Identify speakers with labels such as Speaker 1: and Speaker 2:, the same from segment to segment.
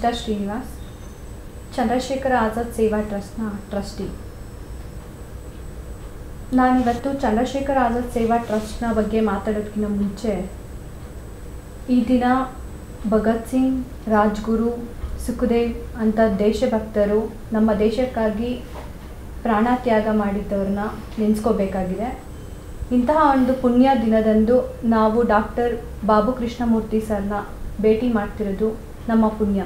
Speaker 1: ಗೀತಾ ಶ್ರೀನಿವಾಸ್ ಚಂದ್ರಶೇಖರ ಆಜಾದ್ ಸೇವಾ ಟ್ರಸ್ಟ್ನ ಟ್ರಸ್ಟಿ ನಾನಿವತ್ತು ಚಂದ್ರಶೇಖರ ಆಜಾದ್ ಸೇವಾ ಟ್ರಸ್ಟ್ನ ಬಗ್ಗೆ ಮಾತಾಡೋದಕ್ಕಿಂತ ಮುಂಚೆ ಈ ದಿನ ಭಗತ್ ಸಿಂಗ್ ರಾಜ್ಗುರು ಸುಖದೇವ್ ಅಂತ ದೇಶಭಕ್ತರು ನಮ್ಮ ದೇಶಕ್ಕಾಗಿ ಪ್ರಾಣ ತ್ಯಾಗ ಮಾಡಿದ್ದವ್ರನ್ನ ನೆನೆಸ್ಕೋಬೇಕಾಗಿದೆ ಇಂತಹ ಒಂದು ಪುಣ್ಯ ದಿನದಂದು ನಾವು ಡಾಕ್ಟರ್ ಬಾಬು ಕೃಷ್ಣಮೂರ್ತಿ ಸರ್ನ ಭೇಟಿ ಮಾಡ್ತಿರೋದು ನಮ್ಮ ಪುಣ್ಯ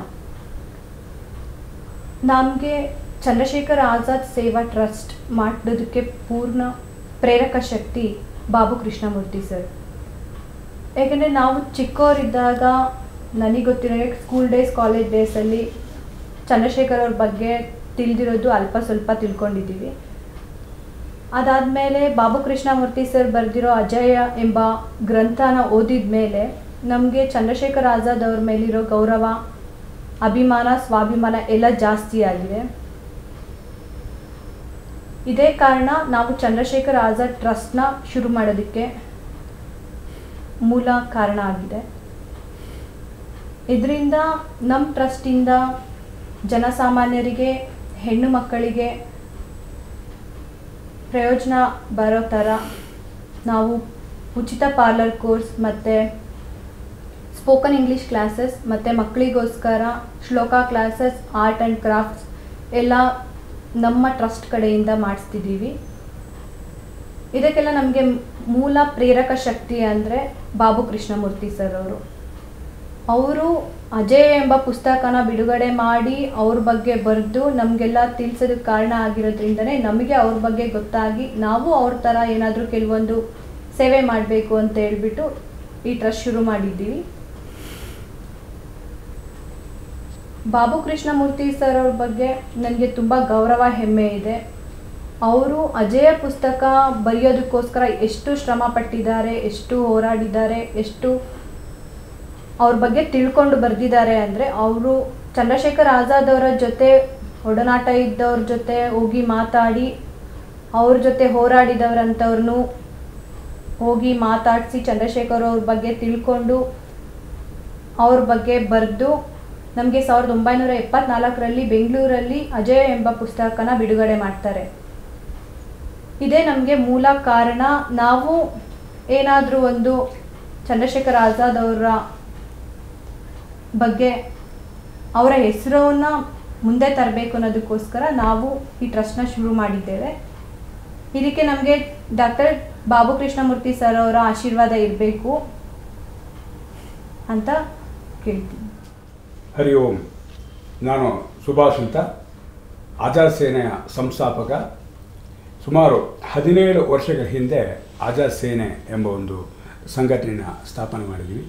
Speaker 1: ನಮಗೆ ಚಂದ್ರಶೇಖರ್ ಆಜಾದ್ ಸೇವಾ ಟ್ರಸ್ಟ್ ಮಾಡೋದಕ್ಕೆ ಪೂರ್ಣ ಪ್ರೇರಕ ಶಕ್ತಿ ಬಾಬು ಕೃಷ್ಣಮೂರ್ತಿ ಸರ್ ಯಾಕೆಂದರೆ ನಾವು ಚಿಕ್ಕವರಿದ್ದಾಗ ನನಗೆ ಗೊತ್ತಿರೋ ಸ್ಕೂಲ್ ಡೇಸ್ ಕಾಲೇಜ್ ಡೇಸಲ್ಲಿ ಚಂದ್ರಶೇಖರ್ ಅವ್ರ ಬಗ್ಗೆ ತಿಳಿದಿರೋದು ಅಲ್ಪ ಸ್ವಲ್ಪ ತಿಳ್ಕೊಂಡಿದ್ದೀವಿ ಅದಾದಮೇಲೆ ಬಾಬು ಕೃಷ್ಣಮೂರ್ತಿ ಸರ್ ಬರೆದಿರೋ ಅಜಯ ಎಂಬ ಗ್ರಂಥನ ಓದಿದ ಮೇಲೆ ನಮಗೆ ಚಂದ್ರಶೇಖರ್ ಆಜಾದ್ ಅವ್ರ ಮೇಲಿರೋ ಗೌರವ ಅಭಿಮಾನ ಸ್ವಾಭಿಮಾನ ಎಲ್ಲ ಜಾಸ್ತಿ ಆಗಿದೆ ಇದೇ ಕಾರಣ ನಾವು ಚಂದ್ರಶೇಖರ್ ಆಜಾದ್ ಟ್ರಸ್ಟ್ನ ಶುರು ಮಾಡೋದಕ್ಕೆ ಮೂಲ ಕಾರಣ ಆಗಿದೆ ಇದರಿಂದ ನಮ್ಮ ಟ್ರಸ್ಟಿಂದ ಜನಸಾಮಾನ್ಯರಿಗೆ ಹೆಣ್ಣು ಮಕ್ಕಳಿಗೆ ಪ್ರಯೋಜನ ಬರೋ ಥರ ನಾವು ಉಚಿತ ಪಾರ್ಲರ್ ಕೋರ್ಸ್ ಮತ್ತು ಸ್ಪೋಕನ್ ಇಂಗ್ಲೀಷ್ ಕ್ಲಾಸಸ್ ಮತ್ತು ಮಕ್ಕಳಿಗೋಸ್ಕರ ಶ್ಲೋಕ ಕ್ಲಾಸಸ್ ಆರ್ಟ್ ಆ್ಯಂಡ್ ಕ್ರಾಫ್ಟ್ಸ್ ಎಲ್ಲ ನಮ್ಮ ಟ್ರಸ್ಟ್ ಕಡೆಯಿಂದ ಮಾಡಿಸ್ತಿದ್ದೀವಿ ಇದಕ್ಕೆಲ್ಲ ನಮಗೆ ಮೂಲ ಪ್ರೇರಕ ಶಕ್ತಿ ಅಂದರೆ ಬಾಬು ಕೃಷ್ಣಮೂರ್ತಿ ಸರ್ ಅವರು ಅವರು ಅಜಯ್ ಎಂಬ ಪುಸ್ತಕನ ಬಿಡುಗಡೆ ಮಾಡಿ ಅವ್ರ ಬಗ್ಗೆ ಬರೆದು ನಮಗೆಲ್ಲ ತಿಳಿಸೋದಕ್ಕೆ ಕಾರಣ ಆಗಿರೋದ್ರಿಂದನೇ ನಮಗೆ ಅವ್ರ ಬಗ್ಗೆ ಗೊತ್ತಾಗಿ ನಾವು ಅವ್ರ ಥರ ಏನಾದರೂ ಕೆಲವೊಂದು ಸೇವೆ ಮಾಡಬೇಕು ಅಂತ ಹೇಳ್ಬಿಟ್ಟು ಈ ಟ್ರಸ್ಟ್ ಶುರು ಮಾಡಿದ್ದೀವಿ ಬಾಬು ಕೃಷ್ಣಮೂರ್ತಿ ಸರ್ ಅವ್ರ ಬಗ್ಗೆ ನನಗೆ ತುಂಬ ಗೌರವ ಹೆಮ್ಮೆ ಇದೆ ಅವರು ಅಜಯ ಪುಸ್ತಕ ಬರೆಯೋದಕ್ಕೋಸ್ಕರ ಎಷ್ಟು ಶ್ರಮ ಪಟ್ಟಿದ್ದಾರೆ ಎಷ್ಟು ಹೋರಾಡಿದ್ದಾರೆ ಎಷ್ಟು ಅವ್ರ ಬಗ್ಗೆ ತಿಳ್ಕೊಂಡು ಬರೆದಿದ್ದಾರೆ ಅಂದರೆ ಅವರು ಚಂದ್ರಶೇಖರ್ ಆಜಾದ್ ಅವರ ಜೊತೆ ಒಡನಾಟ ಇದ್ದವ್ರ ಜೊತೆ ಹೋಗಿ ಮಾತಾಡಿ ಅವ್ರ ಜೊತೆ ಹೋರಾಡಿದವರಂಥವ್ರನ್ನು ಹೋಗಿ ಮಾತಾಡಿಸಿ ಚಂದ್ರಶೇಖರ್ ಅವ್ರ ಬಗ್ಗೆ ತಿಳ್ಕೊಂಡು ಅವ್ರ ಬಗ್ಗೆ ಬರೆದು ನಮಗೆ ಸಾವಿರದ ಒಂಬೈನೂರ ಎಪ್ಪತ್ನಾಲ್ಕರಲ್ಲಿ ಬೆಂಗಳೂರಲ್ಲಿ ಅಜಯ್ ಎಂಬ ಪುಸ್ತಕನ ಬಿಡುಗಡೆ ಮಾಡ್ತಾರೆ ಇದೇ ನಮಗೆ ಮೂಲ ಕಾರಣ ನಾವು ಏನಾದರೂ ಒಂದು ಚಂದ್ರಶೇಖರ್ ಆಜಾದ್ ಅವರ ಬಗ್ಗೆ ಅವರ ಹೆಸರನ್ನ ಮುಂದೆ ತರಬೇಕು ಅನ್ನೋದಕ್ಕೋಸ್ಕರ ನಾವು ಈ ಟ್ರಸ್ಟ್ನ ಶುರು ಮಾಡಿದ್ದೇವೆ ಇದಕ್ಕೆ ನಮಗೆ ಡಾಕ್ಟರ್ ಬಾಬು ಕೃಷ್ಣಮೂರ್ತಿ ಸರ್ ಅವರ ಆಶೀರ್ವಾದ ಇರಬೇಕು ಅಂತ ಕೇಳ್ತೀನಿ
Speaker 2: ಹರಿ ಓಂ ನಾನು ಸುಭಾಷ್ ಅಂತ ಆಜಾದ್ ಸೇನೆಯ ಸಂಸ್ಥಾಪಕ ಸುಮಾರು ಹದಿನೇಳು ವರ್ಷಗಳ ಹಿಂದೆ ಆಜಾದ್ ಸೇನೆ ಎಂಬ ಒಂದು ಸಂಘಟನೆಯನ್ನು ಸ್ಥಾಪನೆ ಮಾಡಿದ್ವಿ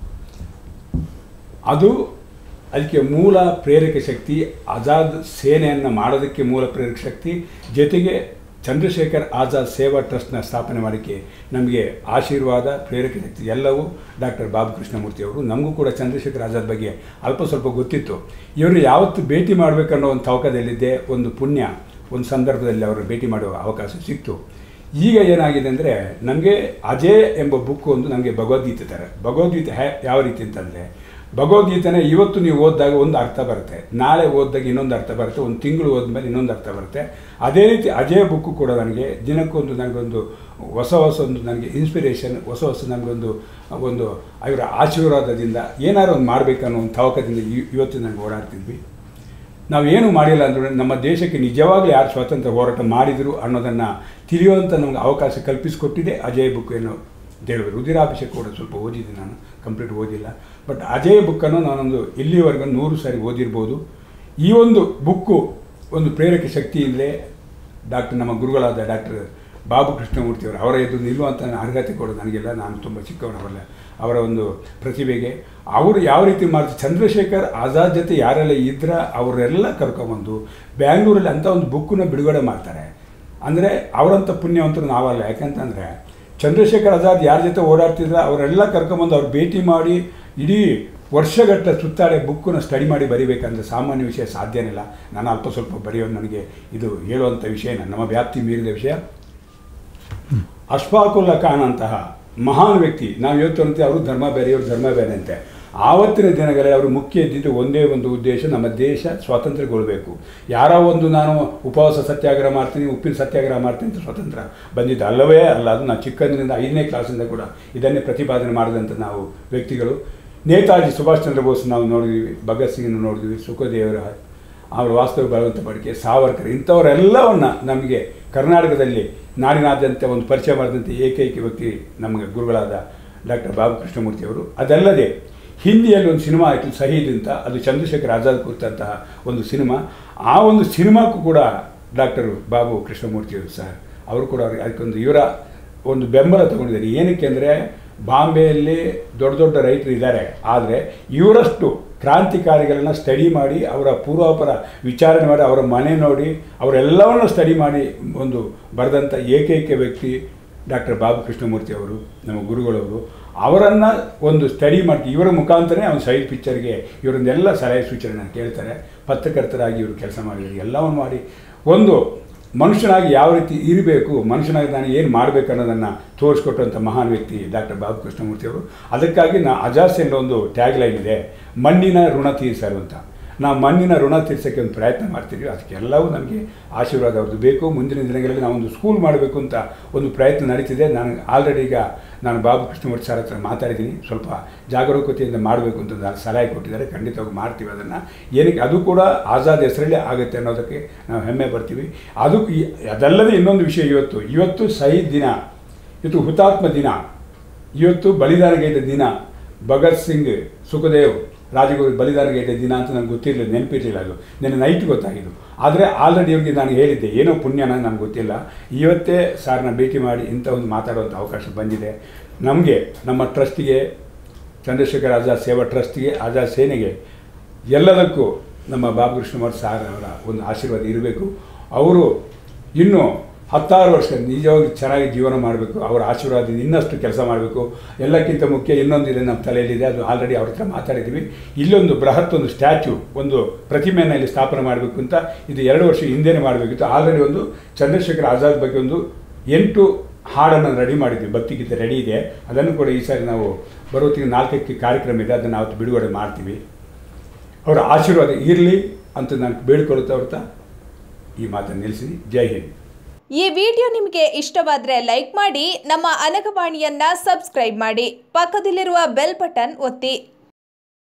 Speaker 2: ಅದು ಅದಕ್ಕೆ ಮೂಲ ಪ್ರೇರಕ ಶಕ್ತಿ ಆಜಾದ್ ಸೇನೆಯನ್ನು ಮಾಡೋದಕ್ಕೆ ಮೂಲ ಪ್ರೇರಕ ಶಕ್ತಿ ಜೊತೆಗೆ ಚಂದ್ರಶೇಖರ್ ಆಜಾದ್ ಸೇವಾ ಟ್ರಸ್ಟ್ನ ಸ್ಥಾಪನೆ ಮಾಡೋಕ್ಕೆ ನಮಗೆ ಆಶೀರ್ವಾದ ಪ್ರೇರಕ ಶಕ್ತಿ ಎಲ್ಲವೂ ಡಾಕ್ಟರ್ ಬಾಬು ಕೃಷ್ಣಮೂರ್ತಿ ಅವರು ನಮಗೂ ಕೂಡ ಚಂದ್ರಶೇಖರ್ ಆಜಾದ್ ಬಗ್ಗೆ ಅಲ್ಪ ಸ್ವಲ್ಪ ಗೊತ್ತಿತ್ತು ಇವರು ಯಾವತ್ತು ಭೇಟಿ ಮಾಡಬೇಕನ್ನೋ ಒಂದು ತವಕದಲ್ಲಿದ್ದೆ ಒಂದು ಪುಣ್ಯ ಒಂದು ಸಂದರ್ಭದಲ್ಲಿ ಅವರು ಭೇಟಿ ಮಾಡುವ ಅವಕಾಶ ಸಿಕ್ತು ಈಗ ಏನಾಗಿದೆ ಅಂದರೆ ನಮಗೆ ಅಜಯ್ ಎಂಬ ಬುಕ್ ಒಂದು ನಮಗೆ ಭಗವದ್ಗೀತೆ ಥರ ಭಗವದ್ಗೀತೆ ಹ್ಯಾ ಯಾವ ರೀತಿ ಅಂತಂದರೆ ಭಗವದ್ಗೀತೆನ ಇವತ್ತು ನೀವು ಓದಿದಾಗ ಒಂದು ಅರ್ಥ ಬರುತ್ತೆ ನಾಳೆ ಓದಿದಾಗ ಇನ್ನೊಂದು ಅರ್ಥ ಬರುತ್ತೆ ಒಂದು ತಿಂಗಳು ಓದ್ಮೇಲೆ ಇನ್ನೊಂದು ಅರ್ಥ ಬರುತ್ತೆ ಅದೇ ರೀತಿ ಅಜಯ ಬುಕ್ಕು ಕೂಡ ನನಗೆ ದಿನಕ್ಕೊಂದು ನನಗೊಂದು ಹೊಸ ಹೊಸ ಒಂದು ನನಗೆ ಇನ್ಸ್ಪಿರೇಷನ್ ಹೊಸ ಹೊಸ ನನಗೊಂದು ಒಂದು ಅವರ ಆಶೀರ್ವಾದದಿಂದ ಏನಾದ್ರು ಒಂದು ಮಾಡಬೇಕನ್ನೋ ಒಂದು ತವಕದಿಂದ ಇ- ಇವತ್ತು ನನಗೆ ಓಡಾಡ್ತಿದ್ವಿ ನಾವೇನು ಮಾಡಿಲ್ಲ ಅಂದ್ರೆ ನಮ್ಮ ದೇಶಕ್ಕೆ ನಿಜವಾಗ್ಲೂ ಯಾರು ಸ್ವಾತಂತ್ರ್ಯ ಹೋರಾಟ ಮಾಡಿದರು ಅನ್ನೋದನ್ನು ತಿಳಿಯುವಂಥ ನಮಗೆ ಅವಕಾಶ ಕಲ್ಪಿಸಿಕೊಟ್ಟಿದೆ ಅಜಯ್ ಬುಕ್ ಏನು ಅಂತ ಹೇಳಿದ್ರು ರುದಿರಾಭಿಷೇಕ ಕೂಡ ಸ್ವಲ್ಪ ಓದಿದ್ದೆ ನಾನು ಕಂಪ್ಲೀಟ್ ಓದಿಲ್ಲ ಬಟ್ ಅಜಯ್ ಬುಕ್ಕನ್ನು ನಾನೊಂದು ಇಲ್ಲಿವರೆಗೂ ನೂರು ಸಾರಿ ಓದಿರ್ಬೋದು ಈ ಒಂದು ಬುಕ್ಕು ಒಂದು ಪ್ರೇರಕ ಶಕ್ತಿಯಿಂದಲೇ ಡಾಕ್ಟರ್ ನಮ್ಮ ಗುರುಗಳಾದ ಡಾಕ್ಟರ್ ಬಾಬು ಕೃಷ್ಣಮೂರ್ತಿಯವರು ಅವರ ಎದುರು ನಿಲ್ಲುವಂಥ ಅರ್ಹತೆ ಕೂಡ ನನಗಿಲ್ಲ ನಾನು ತುಂಬ ಚಿಕ್ಕವನವಲ್ಲ ಅವರ ಒಂದು ಪ್ರತಿಭೆಗೆ ಅವರು ಯಾವ ರೀತಿ ಮಾಡ್ತಾರೆ ಚಂದ್ರಶೇಖರ್ ಆಜಾದ್ ಜೊತೆ ಯಾರೆಲ್ಲ ಇದ್ರ ಅವರೆಲ್ಲ ಕರ್ಕೊಂಬಂದು ಬ್ಯಾಂಗ್ಳೂರಲ್ಲಿ ಅಂಥ ಒಂದು ಬುಕ್ಕನ್ನ ಬಿಡುಗಡೆ ಮಾಡ್ತಾರೆ ಅಂದರೆ ಅವರಂಥ ಪುಣ್ಯವಂತರು ನಾವಲ್ಲ ಯಾಕಂತಂದರೆ ಚಂದ್ರಶೇಖರ್ ಆಜಾದ್ ಯಾರ ಜೊತೆ ಓಡಾಡ್ತಿದ್ರ ಅವರೆಲ್ಲ ಕರ್ಕೊಂಬಂದು ಅವ್ರು ಭೇಟಿ ಮಾಡಿ ಇಡೀ ವರ್ಷಗಟ್ಟಲೆ ಸುತ್ತಾಡಿ ಬುಕ್ಕನ್ನು ಸ್ಟಡಿ ಮಾಡಿ ಬರಿಬೇಕಂದ್ರೆ ಸಾಮಾನ್ಯ ವಿಷಯ ಸಾಧ್ಯನೇ ಇಲ್ಲ ನಾನು ಅಲ್ಪ ಸ್ವಲ್ಪ ಬರೆಯೋದು ನನಗೆ ಇದು ಹೇಳುವಂಥ ವಿಷಯ ನಮ್ಮ ವ್ಯಾಪ್ತಿ ಮೀರಿದ ವಿಷಯ ಅಶ್ಫಾಕುಲ್ಲಾ ಖಾನ್ ಅಂತಹ ಮಹಾನ್ ವ್ಯಕ್ತಿ ನಾವು ಇವತ್ತು ಅಂತೆ ಅವರು ಧರ್ಮ ಬೇರೆ ಇವರು ಧರ್ಮ ಬೇರೆ ಅಂತೆ ಆವತ್ತಿನ ದಿನಗಳಲ್ಲಿ ಅವರು ಮುಖ್ಯ ಇದ್ದಿದ್ದು ಒಂದೇ ಒಂದು ಉದ್ದೇಶ ನಮ್ಮ ದೇಶ ಸ್ವಾತಂತ್ರ್ಯಗೊಳ್ಳಬೇಕು ಯಾರೋ ಒಂದು ನಾನು ಉಪವಾಸ ಸತ್ಯಾಗ್ರಹ ಮಾಡ್ತೀನಿ ಉಪ್ಪಿನ ಸತ್ಯಾಗ್ರಹ ಮಾಡ್ತೀನಿ ಅಂತ ಸ್ವತಂತ್ರ ಬಂದಿದ್ದು ಅಲ್ಲವೇ ಅಲ್ಲ ಅದು ನಾವು ಚಿಕ್ಕಂದಿನಿಂದ ಐದನೇ ಕ್ಲಾಸಿಂದ ಕೂಡ ಇದನ್ನೇ ಪ್ರತಿಪಾದನೆ ಮಾಡಿದಂಥ ನಾವು ವ್ಯಕ್ತಿಗಳು ನೇತಾಜಿ ಸುಭಾಷ್ ಚಂದ್ರ ಬೋಸ್ ನಾವು ನೋಡಿದ್ವಿ ಭಗತ್ ಸಿಂಗ್ನ ನೋಡಿದ್ವಿ ಸುಖದೇವರ ಅವರ ವಾಸ್ತವ ಬಲವಂತ ಬಡಿಕೆ ಸಾವರ್ಕರ್ ಇಂಥವರೆಲ್ಲವನ್ನ ನಮಗೆ ಕರ್ನಾಟಕದಲ್ಲಿ ನಾಡಿನಾದ್ಯಂತ ಒಂದು ಪರಿಚಯ ಮಾಡಿದಂಥ ಏಕೈಕ ವ್ಯಕ್ತಿ ನಮಗೆ ಗುರುಗಳಾದ ಡಾಕ್ಟರ್ ಬಾಬು ಕೃಷ್ಣಮೂರ್ತಿ ಅವರು ಅದಲ್ಲದೆ ಹಿಂದಿಯಲ್ಲಿ ಒಂದು ಸಿನಿಮಾ ಆಯಿತು ಸಹೀದ್ ಅಂತ ಅದು ಚಂದ್ರಶೇಖರ್ ಆಜಾದ್ ಕುರಿತಂತಹ ಒಂದು ಸಿನಿಮಾ ಆ ಒಂದು ಸಿನಿಮಾಕ್ಕೂ ಕೂಡ ಡಾಕ್ಟರ್ ಬಾಬು ಕೃಷ್ಣಮೂರ್ತಿ ಅವರು ಸರ್ ಅವರು ಕೂಡ ಅವ್ರಿಗೆ ಅದಕ್ಕೊಂದು ಇವರ ಒಂದು ಬೆಂಬಲ ತಗೊಂಡಿದ್ದಾರೆ ಏನಕ್ಕೆ ಅಂದರೆ ಬಾಂಬೆಯಲ್ಲಿ ದೊಡ್ಡ ದೊಡ್ಡ ರೈತರು ಇದ್ದಾರೆ ಆದರೆ ಇವರಷ್ಟು ಕ್ರಾಂತಿಕಾರಿಗಳನ್ನ ಸ್ಟಡಿ ಮಾಡಿ ಅವರ ಪೂರ್ವಾಪರ ವಿಚಾರಣೆ ಮಾಡಿ ಅವರ ಮನೆ ನೋಡಿ ಅವರೆಲ್ಲವನ್ನು ಸ್ಟಡಿ ಮಾಡಿ ಒಂದು ಬರೆದಂಥ ಏಕೈಕ ವ್ಯಕ್ತಿ ಡಾಕ್ಟರ್ ಬಾಬು ಕೃಷ್ಣಮೂರ್ತಿ ಅವರು ನಮ್ಮ ಗುರುಗಳವರು ಅವರನ್ನು ಒಂದು ಸ್ಟಡಿ ಮಾಡಿ ಇವರ ಮುಖಾಂತರನೇ ಅವನು ಸೈಡ್ ಪಿಕ್ಚರ್ಗೆ ಇವರನ್ನೆಲ್ಲ ಸಲಹೆ ಸೂಚನೆ ಕೇಳ್ತಾರೆ ಪತ್ರಕರ್ತರಾಗಿ ಇವರು ಕೆಲಸ ಮಾಡಿದ್ದಾರೆ ಎಲ್ಲವನ್ನು ಮಾಡಿ ಒಂದು ಮನುಷ್ಯನಾಗಿ ಯಾವ ರೀತಿ ಇರಬೇಕು ಮನುಷ್ಯನಾಗಿ ನಾನು ಏನು ಮಾಡಬೇಕು ಅನ್ನೋದನ್ನು ತೋರಿಸ್ಕೊಟ್ಟಂಥ ಮಹಾನ್ ವ್ಯಕ್ತಿ ಡಾಕ್ಟರ್ ಬಾಬು ಕೃಷ್ಣಮೂರ್ತಿ ಅವರು ಅದಕ್ಕಾಗಿ ನಾ ಅಜಾಸೆಂಡ್ ಒಂದು ಟ್ಯಾಗ್ ಲೈನ್ ಇದೆ ಮಣ್ಣಿನ ಋಣ ತೀರಿಸರು ಅಂತ ನಾವು ಮಣ್ಣಿನ ಋಣ ತೀರ್ಸೋಕ್ಕೆ ಒಂದು ಪ್ರಯತ್ನ ಮಾಡ್ತೀವಿ ಅದಕ್ಕೆಲ್ಲವೂ ನಮಗೆ ಆಶೀರ್ವಾದ ಅವ್ರದ್ದು ಬೇಕು ಮುಂದಿನ ದಿನಗಳಲ್ಲಿ ನಾವೊಂದು ಸ್ಕೂಲ್ ಮಾಡಬೇಕು ಅಂತ ಒಂದು ಪ್ರಯತ್ನ ನಡೀತಿದೆ ನಾನು ಆಲ್ರೆಡಿ ಈಗ ನಾನು ಬಾಬು ಕೃಷ್ಣಮೂರ್ತಿ ಸರ್ ಹತ್ರ ಮಾತಾಡಿದ್ದೀನಿ ಸ್ವಲ್ಪ ಜಾಗರೂಕತೆಯಿಂದ ಮಾಡಬೇಕು ಅಂತ ನಾನು ಸಲಹೆ ಕೊಟ್ಟಿದ್ದಾರೆ ಖಂಡಿತವಾಗಿ ಮಾಡ್ತೀವಿ ಅದನ್ನು ಏನಕ್ಕೆ ಅದು ಕೂಡ ಆಜಾದ್ ಹೆಸರಲ್ಲೇ ಆಗುತ್ತೆ ಅನ್ನೋದಕ್ಕೆ ನಾವು ಹೆಮ್ಮೆ ಬರ್ತೀವಿ ಅದು ಈ- ಅದಲ್ಲದೆ ಇನ್ನೊಂದು ವಿಷಯ ಇವತ್ತು ಇವತ್ತು ಶಹೀದ್ ದಿನ ಇವತ್ತು ಹುತಾತ್ಮ ದಿನ ಇವತ್ತು ಬಲಿದಾನಗೈದ ದಿನ ಭಗತ್ ಸಿಂಗ್ ಸುಖದೇವ್ ರಾಜಗುರು ಬಲಿದಾನಗೈದ ದಿನ ಅಂತ ನನಗೆ ಗೊತ್ತಿರಲಿಲ್ಲ ನೆನಪಿರಲಿಲ್ಲ ಅದು ನೆನ್ನೆ ನೈಟ್ ಗೊತ್ತಾಗಿದ್ದು ಆದರೆ ಆಲ್ರೆಡಿ ಇವ್ರಿಗೆ ನಾನು ಹೇಳಿದ್ದೆ ಏನೋ ಪುಣ್ಯನ ನನಗೆ ಗೊತ್ತಿಲ್ಲ ಇವತ್ತೇ ಸಾರ್ನ ಭೇಟಿ ಮಾಡಿ ಇಂಥ ಒಂದು ಮಾತಾಡುವಂಥ ಅವಕಾಶ ಬಂದಿದೆ ನಮಗೆ ನಮ್ಮ ಟ್ರಸ್ಟಿಗೆ ಚಂದ್ರಶೇಖರ್ ಆಜಾದ್ ಸೇವಾ ಟ್ರಸ್ಟಿಗೆ ಆಜಾದ್ ಸೇನೆಗೆ ಎಲ್ಲದಕ್ಕೂ ನಮ್ಮ ಬಾಬು ಕೃಷ್ಣಮೂರ್ತಿ ಸಾರ್ ಅವರ ಒಂದು ಆಶೀರ್ವಾದ ಇರಬೇಕು ಅವರು ಇನ್ನೂ ಹತ್ತಾರು ವರ್ಷ ನಿಜವಾಗಿ ಚೆನ್ನಾಗಿ ಜೀವನ ಮಾಡಬೇಕು ಅವರ ಆಶೀರ್ವಾದದಿಂದ ಇನ್ನಷ್ಟು ಕೆಲಸ ಮಾಡಬೇಕು ಎಲ್ಲಕ್ಕಿಂತ ಮುಖ್ಯ ಇನ್ನೊಂದಿದೆ ನಮ್ಮ ತಲೆಯಲ್ಲಿದೆ ಅದು ಆಲ್ರೆಡಿ ಅವ್ರ ಹತ್ರ ಮಾತಾಡಿದ್ದೀವಿ ಇಲ್ಲೊಂದು ಬೃಹತ್ ಒಂದು ಸ್ಟ್ಯಾಚ್ಯೂ ಒಂದು ಪ್ರತಿಮೆಯನ್ನು ಇಲ್ಲಿ ಸ್ಥಾಪನೆ ಮಾಡಬೇಕು ಅಂತ ಇದು ಎರಡು ವರ್ಷ ಹಿಂದೆನೇ ಮಾಡಬೇಕಿತ್ತು ಆಲ್ರೆಡಿ ಒಂದು ಚಂದ್ರಶೇಖರ್ ಆಜಾದ್ ಬಗ್ಗೆ ಒಂದು ಎಂಟು ಹಾಡನ್ನು ರೆಡಿ ಮಾಡಿದ್ವಿ ಭಕ್ತಿಗೀತೆ ರೆಡಿ ಇದೆ ಅದನ್ನು ಕೂಡ ಈ ಸಾರಿ ನಾವು ಬರೋತ್ತಿಗೆ ನಾಲ್ಕಕ್ಕೆ ಕಾರ್ಯಕ್ರಮ ಇದೆ ಅದನ್ನು ಅವತ್ತು ಬಿಡುಗಡೆ ಮಾಡ್ತೀವಿ ಅವರ ಆಶೀರ್ವಾದ ಇರಲಿ ಅಂತ ನಾನು ಬೇಡಿಕೊಳ್ಳುತ್ತಾ ಹೊರತಾ ಈ ಮಾತನ್ನು ನಿಲ್ಲಿಸಿ ಜೈ ಹಿಂದ್
Speaker 3: ಈ ವಿಡಿಯೋ ನಿಮಗೆ ಇಷ್ಟವಾದರೆ ಲೈಕ್ ಮಾಡಿ ನಮ್ಮ ಅನಗವಾಣಿಯನ್ನ ಸಬ್ಸ್ಕ್ರೈಬ್ ಮಾಡಿ ಪಕ್ಕದಲ್ಲಿರುವ ಬೆಲ್ ಬಟನ್ ಒತ್ತಿ